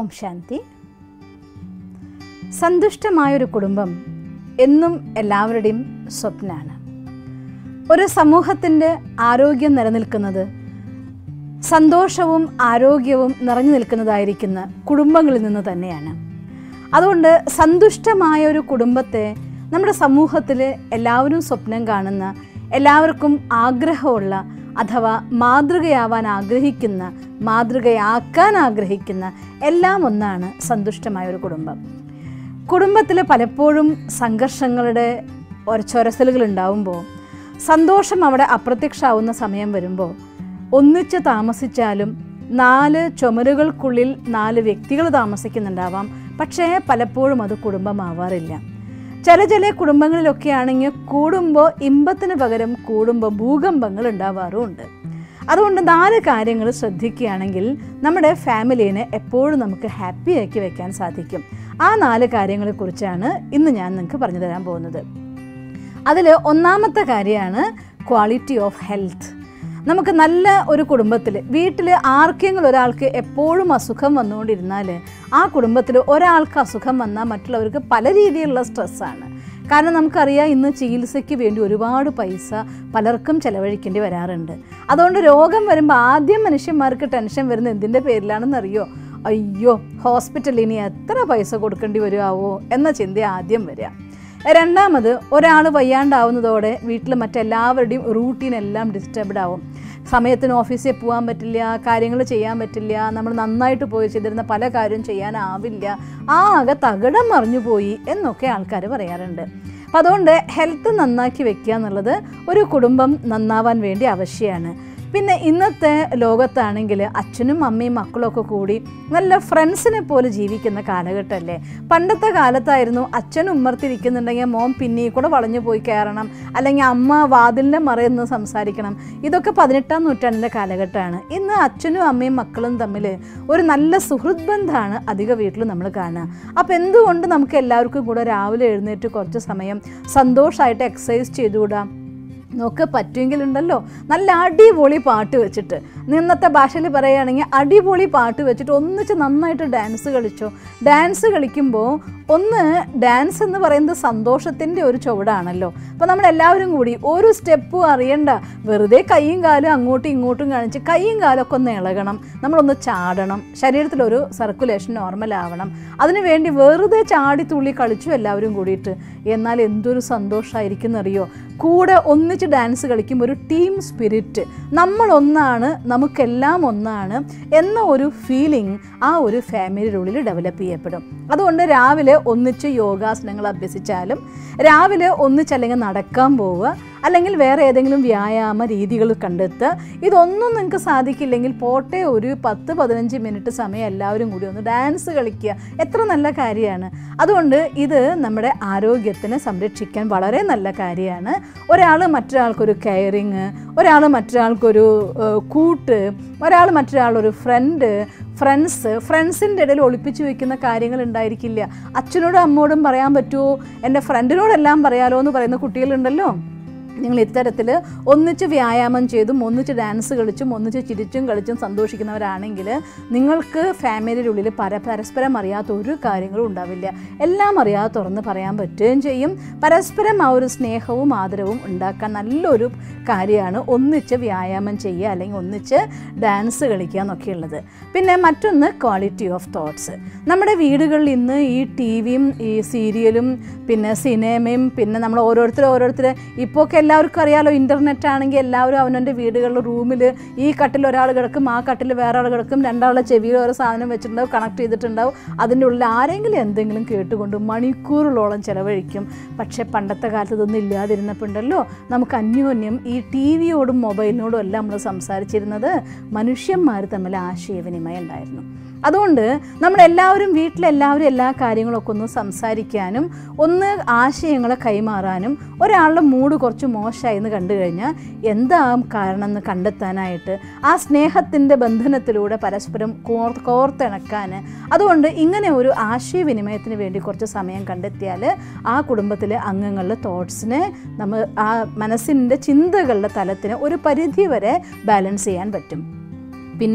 ഓം ശാന്തി സന്തുഷ്ടമായൊരു കുടുംബം എന്നും എല്ലാവരുടെയും സ്വപ്നമാണ് ഒരു സമൂഹത്തിൻ്റെ ആരോഗ്യം നിലനിൽക്കുന്നത് സന്തോഷവും ആരോഗ്യവും നിറഞ്ഞു നിൽക്കുന്നതായിരിക്കുന്ന കുടുംബങ്ങളിൽ നിന്ന് തന്നെയാണ് അതുകൊണ്ട് സന്തുഷ്ടമായ ഒരു കുടുംബത്തെ നമ്മുടെ സമൂഹത്തിൽ എല്ലാവരും സ്വപ്നം കാണുന്ന എല്ലാവർക്കും ആഗ്രഹമുള്ള അഥവാ മാതൃകയാവാൻ ആഗ്രഹിക്കുന്ന മാതൃകയാക്കാൻ ആഗ്രഹിക്കുന്ന എല്ലാം ഒന്നാണ് സന്തുഷ്ടമായ ഒരു കുടുംബം കുടുംബത്തിൽ പലപ്പോഴും സംഘർഷങ്ങളുടെ ഒരു ചൊരസലുകൾ ഉണ്ടാവുമ്പോൾ സന്തോഷം അവിടെ അപ്രത്യക്ഷമാവുന്ന സമയം വരുമ്പോൾ ഒന്നിച്ച് താമസിച്ചാലും നാല് ചുമരുകൾക്കുള്ളിൽ നാല് വ്യക്തികൾ താമസിക്കുന്നുണ്ടാവാം പക്ഷേ പലപ്പോഴും അത് കുടുംബമാവാറില്ല ചില ചില കുടുംബങ്ങളിലൊക്കെ ആണെങ്കിൽ കൂടുമ്പോൾ ഇമ്പത്തിന് പകരം കൂടുമ്പോൾ ഭൂകമ്പങ്ങൾ ഉണ്ടാവാറുമുണ്ട് അതുകൊണ്ട് നാല് കാര്യങ്ങൾ ശ്രദ്ധിക്കുകയാണെങ്കിൽ നമ്മുടെ ഫാമിലീനെ എപ്പോഴും നമുക്ക് ഹാപ്പിയാക്കി വെക്കാൻ സാധിക്കും ആ നാല് കാര്യങ്ങളെക്കുറിച്ചാണ് ഇന്ന് ഞാൻ നിങ്ങൾക്ക് പറഞ്ഞു തരാൻ പോകുന്നത് അതിൽ ഒന്നാമത്തെ കാര്യമാണ് ക്വാളിറ്റി ഓഫ് ഹെൽത്ത് നമുക്ക് നല്ല ഒരു കുടുംബത്തിൽ വീട്ടിൽ ആർക്കെങ്കിലും ഒരാൾക്ക് എപ്പോഴും അസുഖം വന്നുകൊണ്ടിരുന്നാൽ ആ കുടുംബത്തിൽ ഒരാൾക്ക് അസുഖം വന്നാൽ മറ്റുള്ളവർക്ക് പല രീതിയിലുള്ള സ്ട്രെസ്സാണ് കാരണം നമുക്കറിയാം ഇന്ന് ചികിത്സയ്ക്ക് വേണ്ടി ഒരുപാട് പൈസ പലർക്കും ചിലവഴിക്കേണ്ടി വരാറുണ്ട് അതുകൊണ്ട് രോഗം വരുമ്പോൾ ആദ്യം മനുഷ്യന്മാർക്ക് ടെൻഷൻ വരുന്നത് എന്തിൻ്റെ പേരിലാണെന്നറിയോ അയ്യോ ഹോസ്പിറ്റലിൽ ഇനി എത്ര പൈസ കൊടുക്കേണ്ടി വരുമാവോ എന്ന ചിന്ത ആദ്യം വരിക രണ്ടാമത് ഒരാൾ വയ്യാണ്ടാവുന്നതോടെ വീട്ടിൽ മറ്റെല്ലാവരുടെയും റൂട്ടീൻ എല്ലാം ഡിസ്റ്റർബ്ഡ് ആവും സമയത്തിന് ഓഫീസിൽ പോകാൻ പറ്റില്ല കാര്യങ്ങൾ ചെയ്യാൻ പറ്റില്ല നമ്മൾ നന്നായിട്ട് പോയി ചെയ്തിരുന്ന പല കാര്യവും ചെയ്യാനാവില്ല ആകെ തകിടം മറിഞ്ഞു പോയി എന്നൊക്കെ ആൾക്കാർ പറയാറുണ്ട് അപ്പം അതുകൊണ്ട് ഹെൽത്ത് നന്നാക്കി വെക്കുക എന്നുള്ളത് ഒരു കുടുംബം നന്നാവാൻ വേണ്ടി ആവശ്യമാണ് പിന്നെ ഇന്നത്തെ ലോകത്താണെങ്കിൽ അച്ഛനും അമ്മയും മക്കളൊക്കെ കൂടി നല്ല ഫ്രണ്ട്സിനെ പോലെ ജീവിക്കുന്ന കാലഘട്ടമല്ലേ പണ്ടത്തെ കാലത്തായിരുന്നു അച്ഛൻ ഉമ്മർത്തിരിക്കുന്നുണ്ടെങ്കിൽ മോൻ പിന്നീ കൂടെ വളഞ്ഞു പോയി കയറണം അല്ലെങ്കിൽ അമ്മ വാതിലിൻ്റെ മറയെന്ന് സംസാരിക്കണം ഇതൊക്കെ പതിനെട്ടാം നൂറ്റാണ്ടിൻ്റെ കാലഘട്ടമാണ് ഇന്ന് അച്ഛനും അമ്മയും മക്കളും തമ്മിൽ ഒരു നല്ല സുഹൃത് ബന്ധമാണ് അധിക വീട്ടിൽ നമ്മൾ കാണുക അപ്പോൾ എന്തുകൊണ്ട് നമുക്ക് എല്ലാവർക്കും കൂടെ രാവിലെ എഴുന്നേറ്റ് കുറച്ച് സമയം സന്തോഷമായിട്ട് എക്സസൈസ് ചെയ്തുകൂടാം നോക്ക് പറ്റുമെങ്കിലുണ്ടല്ലോ നല്ല അടിപൊളി പാട്ട് വെച്ചിട്ട് ഇന്നത്തെ ഭാഷയിൽ പറയുകയാണെങ്കിൽ അടിപൊളി പാട്ട് വെച്ചിട്ട് ഒന്നിച്ച് നന്നായിട്ട് ഡാൻസ് കളിച്ചോ ഡാൻസ് കളിക്കുമ്പോൾ ഒന്ന് ഡാൻസ് എന്ന് പറയുന്നത് സന്തോഷത്തിൻ്റെ ഒരു ചുവടാണല്ലോ അപ്പോൾ നമ്മളെല്ലാവരും കൂടി ഒരു സ്റ്റെപ്പും അറിയണ്ട വെറുതെ കൈയും കാലും അങ്ങോട്ടും ഇങ്ങോട്ടും കാണിച്ച് കൈയും കാലൊക്കെ ഒന്ന് ഇളകണം നമ്മളൊന്ന് ചാടണം ശരീരത്തിലൊരു സർക്കുലേഷൻ നോർമൽ ആവണം അതിനുവേണ്ടി വെറുതെ ചാടി തുള്ളി കളിച്ചു എല്ലാവരും കൂടിയിട്ട് എന്നാൽ എന്തൊരു സന്തോഷമായിരിക്കും എന്നറിയോ കൂടെ ഒന്നിച്ച് ഡാൻസ് കളിക്കുമ്പോൾ ഒരു ടീം സ്പിരിറ്റ് നമ്മൾ ഒന്നാണ് നമുക്കെല്ലാം ഒന്നാണ് എന്ന ഒരു ഫീലിംഗ് ആ ഒരു ഫാമിലിയുടെ ഉള്ളിൽ ഡെവലപ്പ് ചെയ്യപ്പെടും അതുകൊണ്ട് രാവിലെ ഒന്നിച്ച് യോഗാസനങ്ങൾ അഭ്യസിച്ചാലും രാവിലെ ഒന്നിച്ചല്ലെങ്കിൽ നടക്കാൻ പോവുക അല്ലെങ്കിൽ വേറെ ഏതെങ്കിലും വ്യായാമ രീതികൾ കണ്ടെത്തുക ഇതൊന്നും നിങ്ങൾക്ക് സാധിക്കില്ലെങ്കിൽ പോട്ടെ ഒരു പത്ത് പതിനഞ്ച് മിനിറ്റ് സമയം എല്ലാവരും കൂടി ഒന്ന് ഡാൻസ് കളിക്കുക എത്ര നല്ല കാര്യമാണ് അതുകൊണ്ട് ഇത് നമ്മുടെ ആരോഗ്യത്തിനെ സംരക്ഷിക്കാൻ വളരെ നല്ല കാര്യമാണ് ഒരാൾ മറ്റൊരാൾക്കൊരു കെയറിങ് ഒരാൾ മറ്റൊരാൾക്കൊരു ഏഹ്, കൂട്ട് ഒരാൾ മറ്റൊരാളൊരു ഫ്രണ്ട് ഫ്രണ്ട്സ് ഫ്രണ്ട്സിൻ്റെ ഇടയിൽ ഒളിപ്പിച്ച് വെക്കുന്ന കാര്യങ്ങൾ ഉണ്ടായിരിക്കില്ല അച്ഛനോടും അമ്മോടും പറയാൻ പറ്റുമോ എൻ്റെ ഫ്രണ്ടിനോടെല്ലാം പറയാലോ എന്ന് പറയുന്ന കുട്ടികളുണ്ടല്ലോ നിങ്ങൾ ഇത്തരത്തിൽ ഒന്നിച്ച് വ്യായാമം ചെയ്തും ഒന്നിച്ച് ഡാൻസ് കളിച്ചും ഒന്നിച്ച് ചിരിച്ചും കളിച്ചും സന്തോഷിക്കുന്നവരാണെങ്കിൽ നിങ്ങൾക്ക് ഫാമിലിയുടെ ഉള്ളിൽ പര പരസ്പരം അറിയാത്ത ഒരു കാര്യങ്ങളും ഉണ്ടാവില്ല എല്ലാം അറിയാതെ തുറന്ന് പറയാൻ പറ്റുകയും ചെയ്യും പരസ്പരം ആ ഒരു സ്നേഹവും ആദരവും ഉണ്ടാക്കാൻ നല്ലൊരു കാര്യമാണ് ഒന്നിച്ച് വ്യായാമം ചെയ്യുക അല്ലെങ്കിൽ ഒന്നിച്ച് ഡാൻസ് കളിക്കുക എന്നൊക്കെയുള്ളത് പിന്നെ മറ്റൊന്ന് ക്വാളിറ്റി ഓഫ് തോട്ട്സ് നമ്മുടെ വീടുകളിൽ ഇന്ന് ഈ ടി വിയും ഈ സീരിയലും പിന്നെ സിനിമയും പിന്നെ നമ്മൾ ഓരോരുത്തർ ഓരോരുത്തർ ഇപ്പോൾ ഒക്കെ എല്ലാവർക്കും അറിയാലോ ഇൻ്റർനെറ്റ് ആണെങ്കിൽ എല്ലാവരും അവനവൻ്റെ വീടുകളിൽ റൂമിൽ ഈ കട്ടിൽ ഒരാൾ കിടക്കും ആ കട്ടിൽ വേറെ ആൾ കിടക്കും രണ്ടാളുടെ ചെവിയിൽ ഓരോ സാധനം വെച്ചിട്ടുണ്ടാവും കണക്ട് ചെയ്തിട്ടുണ്ടാവും അതിൻ്റെ ഉള്ളിൽ ആരെങ്കിലും എന്തെങ്കിലും കേട്ടുകൊണ്ട് മണിക്കൂറുകളോളം ചിലവഴിക്കും പക്ഷേ പണ്ടത്തെ കാലത്ത് ഇതൊന്നും ഇല്ലാതിരുന്നപ്പോൾ ഉണ്ടല്ലോ നമുക്ക് അന്യോന്യം ഈ ടി വിയോടും മൊബൈലിനോടും എല്ലാം നമ്മൾ സംസാരിച്ചിരുന്നത് മനുഷ്യന്മാർ തമ്മിൽ ആശയവിനിമയം ഉണ്ടായിരുന്നു അതുകൊണ്ട് നമ്മളെല്ലാവരും വീട്ടിലെല്ലാവരും എല്ലാ കാര്യങ്ങളൊക്കെ ഒന്ന് സംസാരിക്കാനും ഒന്ന് ആശയങ്ങളെ കൈമാറാനും ഒരാളുടെ മൂഡ് കുറച്ച് മോശമായി എന്ന് കണ്ടു കഴിഞ്ഞാൽ എന്താ കാരണം എന്ന് കണ്ടെത്താനായിട്ട് ആ സ്നേഹത്തിൻ്റെ ബന്ധനത്തിലൂടെ പരസ്പരം കോർ കോർത്തിണക്കാൻ അതുകൊണ്ട് ഇങ്ങനെ ഒരു ആശയവിനിമയത്തിന് വേണ്ടി കുറച്ച് സമയം കണ്ടെത്തിയാൽ ആ കുടുംബത്തിലെ അംഗങ്ങളുടെ തോട്ട്സിനെ നമ്മൾ ആ മനസ്സിൻ്റെ ചിന്തകളുടെ തലത്തിന് ഒരു പരിധി വരെ ബാലൻസ് ചെയ്യാൻ പറ്റും പിന്നെ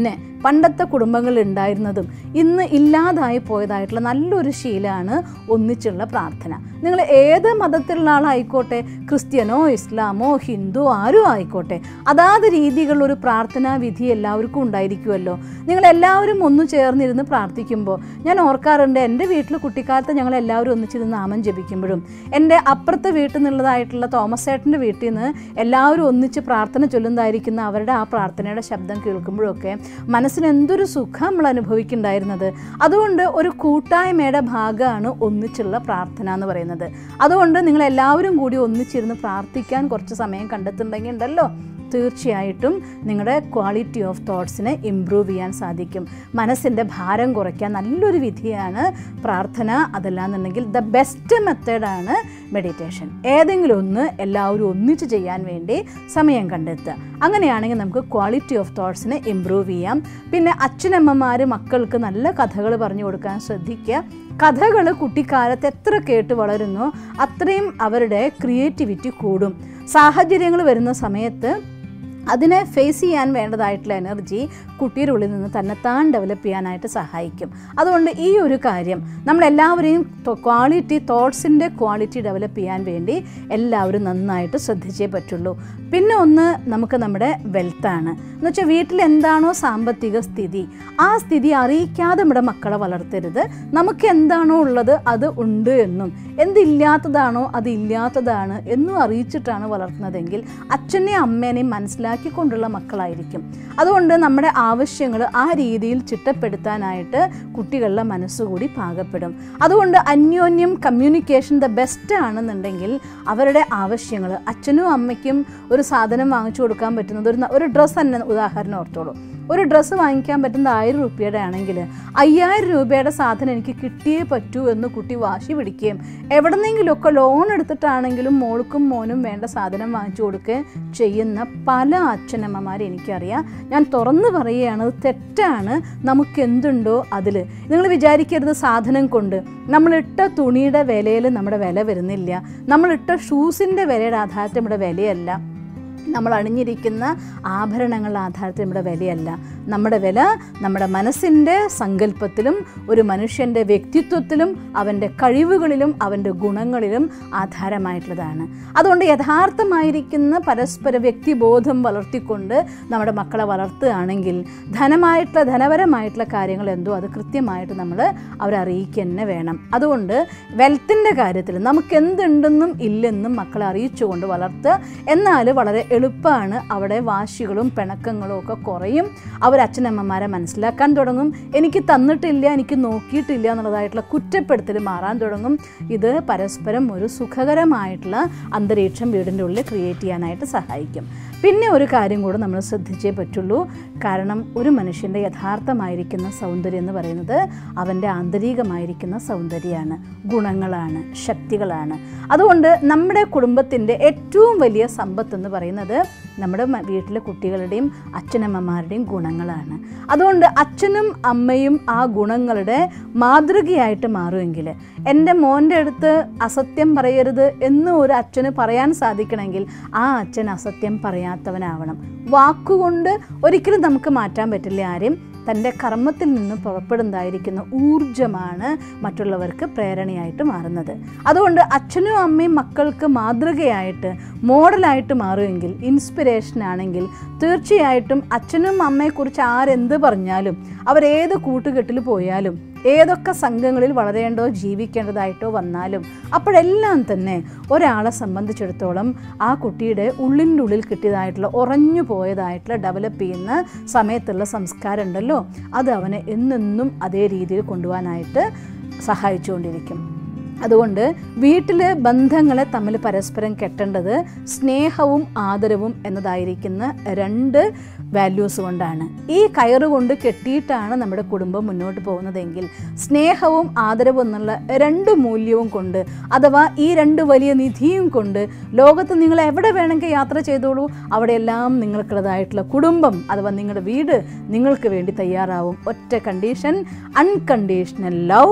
പണ്ടത്തെ കുടുംബങ്ങളിൽ ഉണ്ടായിരുന്നതും ഇന്ന് ഇല്ലാതായി പോയതായിട്ടുള്ള നല്ലൊരു ശീലമാണ് ഒന്നിച്ചുള്ള പ്രാർത്ഥന നിങ്ങൾ ഏത് മതത്തിലുള്ള ആളായിക്കോട്ടെ ക്രിസ്ത്യനോ ഇസ്ലാമോ ഹിന്ദു ആരും ആയിക്കോട്ടെ അതാത് രീതികളിൽ ഒരു പ്രാർത്ഥനാ വിധി എല്ലാവർക്കും ഉണ്ടായിരിക്കുമല്ലോ നിങ്ങൾ എല്ലാവരും ഒന്നു ചേർന്നിരുന്ന് പ്രാർത്ഥിക്കുമ്പോൾ ഞാൻ ഓർക്കാറുണ്ട് എൻ്റെ വീട്ടിൽ കുട്ടിക്കാലത്ത് ഞങ്ങൾ എല്ലാവരും ഒന്നിച്ചിരുന്ന് നാമം ജപിക്കുമ്പോഴും എൻ്റെ അപ്പുറത്തെ വീട്ടിൽ നിന്നുള്ളതായിട്ടുള്ള തോമസ് ഏട്ടൻ്റെ വീട്ടിൽ നിന്ന് എല്ലാവരും ഒന്നിച്ച് പ്രാർത്ഥന ചൊല്ലുന്നതായിരിക്കുന്ന അവരുടെ ആ പ്രാർത്ഥനയുടെ ശബ്ദം കേൾക്കുമ്പോഴൊക്കെ മനസ്സിന് എന്തൊരു സുഖം നമ്മൾ അനുഭവിക്കുന്നുണ്ടായിരുന്നത് അതുകൊണ്ട് ഒരു കൂട്ടായ്മയുടെ ഭാഗമാണ് ഒന്നിച്ചുള്ള പ്രാർത്ഥന എന്ന് പറയുന്നത് അതുകൊണ്ട് നിങ്ങൾ എല്ലാവരും കൂടി ഒന്നിച്ചിരുന്ന് പ്രാർത്ഥിക്കാൻ കുറച്ച് സമയം കണ്ടെത്തുന്നുണ്ടെങ്കിൽ ഉണ്ടല്ലോ തീർച്ചയായിട്ടും നിങ്ങളുടെ ക്വാളിറ്റി ഓഫ് തോട്ട്സിനെ ഇമ്പ്രൂവ് ചെയ്യാൻ സാധിക്കും മനസ്സിൻ്റെ ഭാരം കുറയ്ക്കാൻ നല്ലൊരു വിധിയാണ് പ്രാർത്ഥന അതല്ലാന്നുണ്ടെങ്കിൽ ദ ബെസ്റ്റ് മെത്തേഡാണ് മെഡിറ്റേഷൻ ഏതെങ്കിലും ഒന്ന് എല്ലാവരും ഒന്നിച്ച് ചെയ്യാൻ വേണ്ടി സമയം കണ്ടെത്തുക അങ്ങനെയാണെങ്കിൽ നമുക്ക് ക്വാളിറ്റി ഓഫ് തോട്ട്സിനെ ഇമ്പ്രൂവ് ചെയ്യാം പിന്നെ അച്ഛനമ്മമാർ മക്കൾക്ക് നല്ല കഥകൾ പറഞ്ഞു കൊടുക്കാൻ ശ്രദ്ധിക്കുക കഥകൾ കുട്ടിക്കാലത്ത് എത്ര കേട്ട് വളരുന്നോ അത്രയും അവരുടെ ക്രിയേറ്റിവിറ്റി കൂടും സാഹചര്യങ്ങൾ വരുന്ന സമയത്ത് അതിനെ ഫേസ് ചെയ്യാൻ വേണ്ടതായിട്ടുള്ള എനർജി കുട്ടിയുടെ ഉള്ളിൽ നിന്ന് തന്നെത്താൻ ഡെവലപ്പ് ചെയ്യാനായിട്ട് സഹായിക്കും അതുകൊണ്ട് ഈ ഒരു കാര്യം നമ്മളെല്ലാവരെയും ക്വാളിറ്റി തോട്ട്സിൻ്റെ ക്വാളിറ്റി ഡെവലപ്പ് ചെയ്യാൻ വേണ്ടി എല്ലാവരും നന്നായിട്ട് ശ്രദ്ധിച്ചേ പറ്റുള്ളൂ പിന്നെ ഒന്ന് നമുക്ക് നമ്മുടെ വെൽത്താണ് എന്ന് വെച്ചാൽ വീട്ടിൽ എന്താണോ സാമ്പത്തിക സ്ഥിതി ആ സ്ഥിതി അറിയിക്കാതെ നമ്മുടെ മക്കളെ വളർത്തരുത് നമുക്ക് എന്താണോ ഉള്ളത് അത് ഉണ്ട് എന്നും എന്തില്ലാത്തതാണോ അത് ഇല്ലാത്തതാണ് എന്നും അറിയിച്ചിട്ടാണ് വളർത്തുന്നതെങ്കിൽ അച്ഛനെയും അമ്മേനെയും മനസ്സിലാക്കിക്കൊണ്ടുള്ള മക്കളായിരിക്കും അതുകൊണ്ട് നമ്മുടെ ആവശ്യങ്ങൾ ആ രീതിയിൽ ചിട്ടപ്പെടുത്താനായിട്ട് കുട്ടികളുടെ മനസ്സുകൂടി പാകപ്പെടും അതുകൊണ്ട് അന്യോന്യം കമ്മ്യൂണിക്കേഷൻ ദ ബെസ്റ്റ് ആണെന്നുണ്ടെങ്കിൽ അവരുടെ ആവശ്യങ്ങൾ അച്ഛനും അമ്മയ്ക്കും ഒരു സാധനം വാങ്ങിച്ചു കൊടുക്കാൻ പറ്റുന്നത് ഒരു ന- ഒരു ഡ്രസ്സ് തന്നെ ഉദാഹരണം ഓർത്തോളൂ ഒരു ഡ്രസ്സ് വാങ്ങിക്കാൻ പറ്റുന്ന ആയിരം രൂപയുടെ ആണെങ്കിൽ അയ്യായിരം രൂപയുടെ സാധനം എനിക്ക് കിട്ടിയേ പറ്റൂ എന്ന് കുട്ടി വാശി പിടിക്കുകയും എവിടെന്നെങ്കിലുമൊക്കെ ലോൺ എടുത്തിട്ടാണെങ്കിലും മോൾക്കും മോനും വേണ്ട സാധനം വാങ്ങിച്ചു കൊടുക്കുകയും ചെയ്യുന്ന പല അച്ഛനമ്മമാരെ എനിക്കറിയാം ഞാൻ തുറന്നു പറയുകയാണ് അത് തെറ്റാണ് നമുക്ക് എന്തുണ്ടോ അതിൽ നിങ്ങൾ വിചാരിക്കരുത് സാധനം കൊണ്ട് നമ്മളിട്ട തുണിയുടെ വിലയിൽ നമ്മുടെ വില വരുന്നില്ല നമ്മളിട്ട ഷൂസിൻ്റെ വിലയുടെ ആധാരത്തിൽ നമ്മുടെ വിലയല്ല നമ്മൾ അണിഞ്ഞിരിക്കുന്ന ആഭരണങ്ങളുടെ ആധാരത്തിൽ നമ്മുടെ വിലയല്ല നമ്മുടെ വില നമ്മുടെ മനസ്സിൻ്റെ സങ്കല്പത്തിലും ഒരു മനുഷ്യൻ്റെ വ്യക്തിത്വത്തിലും അവൻ്റെ കഴിവുകളിലും അവൻ്റെ ഗുണങ്ങളിലും ആധാരമായിട്ടുള്ളതാണ് അതുകൊണ്ട് യഥാർത്ഥമായിരിക്കുന്ന പരസ്പര വ്യക്തിബോധം വളർത്തിക്കൊണ്ട് നമ്മുടെ മക്കളെ വളർത്തുകയാണെങ്കിൽ ധനമായിട്ടുള്ള ധനപരമായിട്ടുള്ള കാര്യങ്ങൾ എന്തോ അത് കൃത്യമായിട്ട് നമ്മൾ അവരെ അറിയിക്കുക തന്നെ വേണം അതുകൊണ്ട് വെൽത്തിൻ്റെ കാര്യത്തിൽ നമുക്ക് എന്തുണ്ടെന്നും ഇല്ലെന്നും മക്കളെ അറിയിച്ചുകൊണ്ട് വളർത്തുക എന്നാൽ വളരെ എളുപ്പമാണ് അവിടെ വാശികളും പിണക്കങ്ങളും ഒക്കെ കുറയും അവർ അച്ഛനമ്മമാരെ മനസ്സിലാക്കാൻ തുടങ്ങും എനിക്ക് തന്നിട്ടില്ല എനിക്ക് നോക്കിയിട്ടില്ല എന്നുള്ളതായിട്ടുള്ള കുറ്റപ്പെടുത്തൽ മാറാൻ തുടങ്ങും ഇത് പരസ്പരം ഒരു സുഖകരമായിട്ടുള്ള അന്തരീക്ഷം വീടിൻ്റെ ഉള്ളിൽ ക്രിയേറ്റ് ചെയ്യാനായിട്ട് സഹായിക്കും പിന്നെ ഒരു കാര്യം കൂടെ നമ്മൾ ശ്രദ്ധിച്ചേ പറ്റുള്ളൂ കാരണം ഒരു മനുഷ്യൻ്റെ യഥാർത്ഥമായിരിക്കുന്ന സൗന്ദര്യം എന്ന് പറയുന്നത് അവൻ്റെ ആന്തരികമായിരിക്കുന്ന സൗന്ദര്യമാണ് ഗുണങ്ങളാണ് ശക്തികളാണ് അതുകൊണ്ട് നമ്മുടെ കുടുംബത്തിൻ്റെ ഏറ്റവും വലിയ സമ്പത്ത് എന്ന് പറയുന്നത് നമ്മുടെ മ- വീട്ടിലെ കുട്ടികളുടെയും അച്ഛനമ്മമാരുടെയും ഗുണങ്ങളാണ് അതുകൊണ്ട് അച്ഛനും അമ്മയും ആ ഗുണങ്ങളുടെ മാതൃകയായിട്ട് മാറുമെങ്കിൽ എൻ്റെ മോൻ്റെ അടുത്ത് അസത്യം പറയരുത് എന്ന് ഒരു അച്ഛന് പറയാൻ സാധിക്കണമെങ്കിൽ ആ അച്ഛൻ അസത്യം പറയാത്തവനാവണം വാക്കുകൊണ്ട് ഒരിക്കലും നമുക്ക് മാറ്റാൻ പറ്റില്ല ആരെയും തൻ്റെ കർമ്മത്തിൽ നിന്ന് പുറപ്പെടുന്നതായിരിക്കുന്ന ഊർജമാണ് മറ്റുള്ളവർക്ക് പ്രേരണയായിട്ട് മാറുന്നത് അതുകൊണ്ട് അച്ഛനും അമ്മയും മക്കൾക്ക് മാതൃകയായിട്ട് മോഡലായിട്ട് മാറുമെങ്കിൽ ഇൻസ്പിരേഷൻ ആണെങ്കിൽ തീർച്ചയായിട്ടും അച്ഛനും അമ്മയെക്കുറിച്ച് ആരെന്ത് പറഞ്ഞാലും അവരേത് കൂട്ടുകെട്ടിൽ പോയാലും ഏതൊക്കെ സംഘങ്ങളിൽ വളരേണ്ടോ ജീവിക്കേണ്ടതായിട്ടോ വന്നാലും അപ്പോഴെല്ലാം തന്നെ ഒരാളെ സംബന്ധിച്ചിടത്തോളം ആ കുട്ടിയുടെ ഉള്ളിൻ്റെ ഉള്ളിൽ കിട്ടിയതായിട്ടുള്ള ഉറഞ്ഞു പോയതായിട്ടുള്ള ഡെവലപ്പ് ചെയ്യുന്ന സമയത്തുള്ള സംസ്കാരം ഉണ്ടല്ലോ അത് അവനെ എന്നെന്നും അതേ രീതിയിൽ കൊണ്ടുപോകാനായിട്ട് സഹായിച്ചുകൊണ്ടിരിക്കും അതുകൊണ്ട് വീട്ടിൽ ബന്ധങ്ങളെ തമ്മിൽ പരസ്പരം കെട്ടേണ്ടത് സ്നേഹവും ആദരവും എന്നതായിരിക്കുന്ന രണ്ട് വാല്യൂസ് കൊണ്ടാണ് ഈ കയറ് കൊണ്ട് കെട്ടിയിട്ടാണ് നമ്മുടെ കുടുംബം മുന്നോട്ട് പോകുന്നതെങ്കിൽ സ്നേഹവും ആദരവും എന്നുള്ള രണ്ട് മൂല്യവും കൊണ്ട് അഥവാ ഈ രണ്ട് വലിയ നിധിയും കൊണ്ട് ലോകത്ത് നിങ്ങൾ എവിടെ വേണമെങ്കിൽ യാത്ര ചെയ്തോളൂ അവിടെയെല്ലാം നിങ്ങൾക്കുള്ളതായിട്ടുള്ള കുടുംബം അഥവാ നിങ്ങളുടെ വീട് നിങ്ങൾക്ക് വേണ്ടി തയ്യാറാവും ഒറ്റ condition unconditional love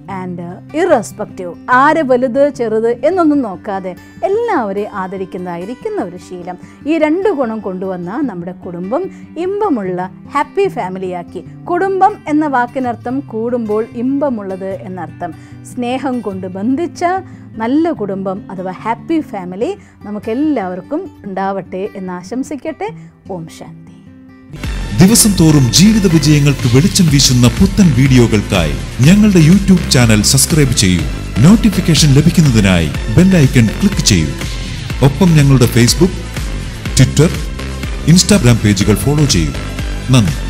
and irrespective ആര് വലുത് ചെറുത് എന്നൊന്നും നോക്കാതെ എല്ലാവരെയും ആദരിക്കുന്നതായിരിക്കുന്ന ഒരു ശീലം ഈ രണ്ട് ഗുണം കൊണ്ടുവന്ന നമ്മുടെ കുടുംബം ഇമ്പമുള്ള ഹാപ്പി ഫാമിലിയാക്കി കുടുംബം എന്ന വാക്കിനർത്ഥം കൂടുമ്പോൾ ഇമ്പമുള്ളത് എന്നർത്ഥം സ്നേഹം കൊണ്ട് ബന്ധിച്ച നല്ല കുടുംബം അഥവാ ഹാപ്പി ഫാമിലി നമുക്കെല്ലാവർക്കും ഉണ്ടാവട്ടെ എന്ന് ആശംസിക്കട്ടെ ഓം ശാന്തി ദിവസം തോറും ജീവിത വിജയങ്ങൾക്ക് വെളിച്ചം വീശുന്ന പുത്തൻ വീഡിയോകൾക്കായി ഞങ്ങളുടെ യൂട്യൂബ് ചാനൽ സബ്സ്ക്രൈബ് ചെയ്യൂ നോട്ടിഫിക്കേഷൻ ലഭിക്കുന്നതിനായി ബെല്ലൈക്കൺ ക്ലിക്ക് ചെയ്യൂ ഒപ്പം ഞങ്ങളുടെ ഫേസ്ബുക്ക് ട്വിറ്റർ ഇൻസ്റ്റാഗ്രാം പേജുകൾ ഫോളോ ചെയ്യൂ നന്ദി